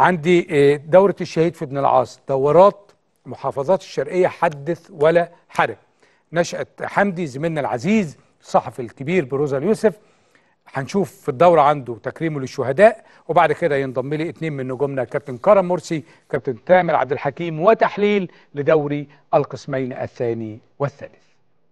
عندي آه، دورة الشهيد في ابن العاص دورات محافظات الشرقية حدث ولا حرج نشأة حمدي زميلنا العزيز الصحفي الكبير بروزا اليوسف هنشوف في الدورة عنده تكريمه للشهداء وبعد كده ينضم لي اتنين من نجومنا كابتن كرم مرسي كابتن تامر عبد الحكيم وتحليل لدوري القسمين الثاني والثالث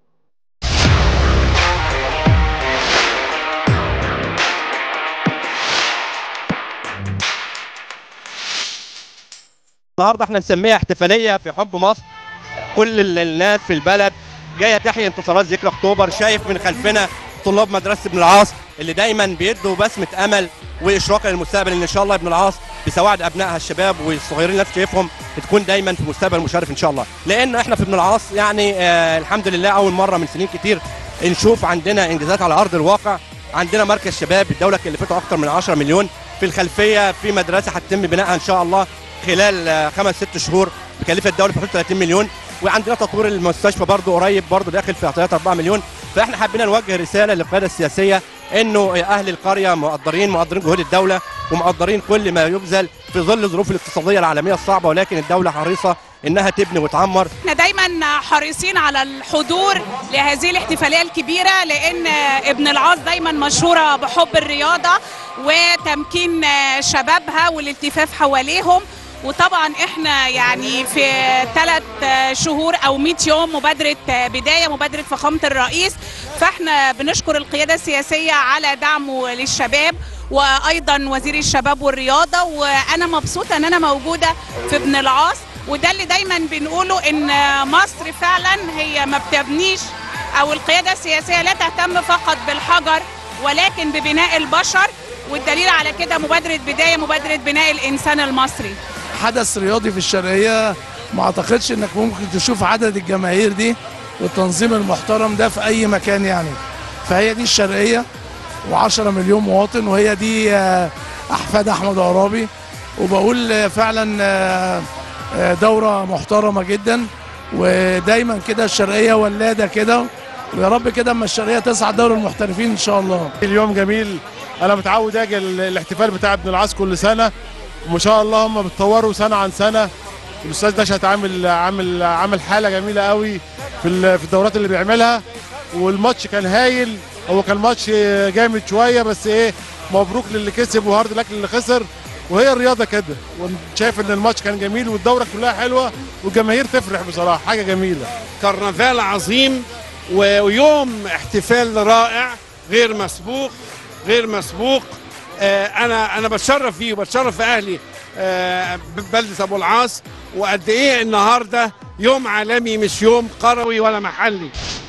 النهارده احنا نسميها احتفاليه في حب مصر كل ال- الناس في البلد جايه تحيي انتصارات ذكرى اكتوبر شايف من خلفنا طلاب مدرسه ابن العاص اللي دايما بيدوا بسمه امل واشراق للمستقبل ان شاء الله ابن العاص بسواعد ابنائها الشباب والصغيرين اللي شايفهم تكون دايما في مستقبل مشرف ان شاء الله لان احنا في ابن العاص يعني آه الحمد لله اول مره من سنين كتير نشوف عندنا انجازات على ارض الواقع عندنا مركز شباب الدوله كلفته اكتر من 10 مليون في الخلفيه في مدرسه هتتم بنائها ان شاء الله خلال آه، خمس ست شهور بكلفه الدوله في حدود 30 مليون وعندنا تطوير المستشفى برضه قريب برضه داخل في اعطيات 4 مليون فاحنا حابين نوجه رساله للقياده السياسيه انه اهل القريه مقدرين مقدرين جهود الدوله ومقدرين كل ما يبذل في ظل الظروف الاقتصاديه العالميه الصعبه ولكن الدوله حريصه انها تبني وتعمر احنا دايما حريصين على الحضور لهذه الاحتفاليه الكبيره لان ابن العاص دايما مشهوره بحب الرياضه وتمكين شبابها والالتفاف حواليهم وطبعا احنا يعني في ثلاث شهور او 100 يوم مبادره بدايه مبادره فخامه الرئيس فاحنا بنشكر القياده السياسيه على دعمه للشباب وايضا وزير الشباب والرياضه وانا مبسوطه ان انا موجوده في ابن العاص وده اللي دايما بنقوله ان مصر فعلا هي ما بتبنيش او القياده السياسيه لا تهتم فقط بالحجر ولكن ببناء البشر والدليل على كده مبادره بدايه مبادره بناء الانسان المصري حدث رياضي في الشرقية ما اعتقدش انك ممكن تشوف عدد الجماهير دي والتنظيم المحترم ده في اي مكان يعني فهي دي الشرقية و10 مليون مواطن وهي دي آه، احفاد احمد عرابي وبقول آه، فعلا آه، آه، دورة محترمة جدا ودايما كده الشرقية ولادة كده ويا رب كده اما الشرقية تصعد دوري المحترفين ان شاء الله اليوم جميل انا متعود اجي ال- الاحتفال بتاع ابن العاص كل سنه وما شاء الله هم بيتطوروا سنه عن سنه الاستاذ نشأت عامل عامل عامل حاله جميله قوي في ال- في الدورات اللي بيعملها والماتش كان هايل هو كان ماتش جامد شويه بس ايه مبروك للي كسب وهارد لك للي خسر وهي الرياضه كده شايف ان الماتش كان جميل والدوره كلها حلوه والجماهير تفرح بصراحه حاجه جميله كرنفال عظيم و- ويوم احتفال رائع غير مسبوق غير مسبوق آه، انا انا بتشرف فيه وبتشرف في اهلي آه، بلده ابو العاص وقد ايه النهارده يوم عالمي مش يوم قروي ولا محلي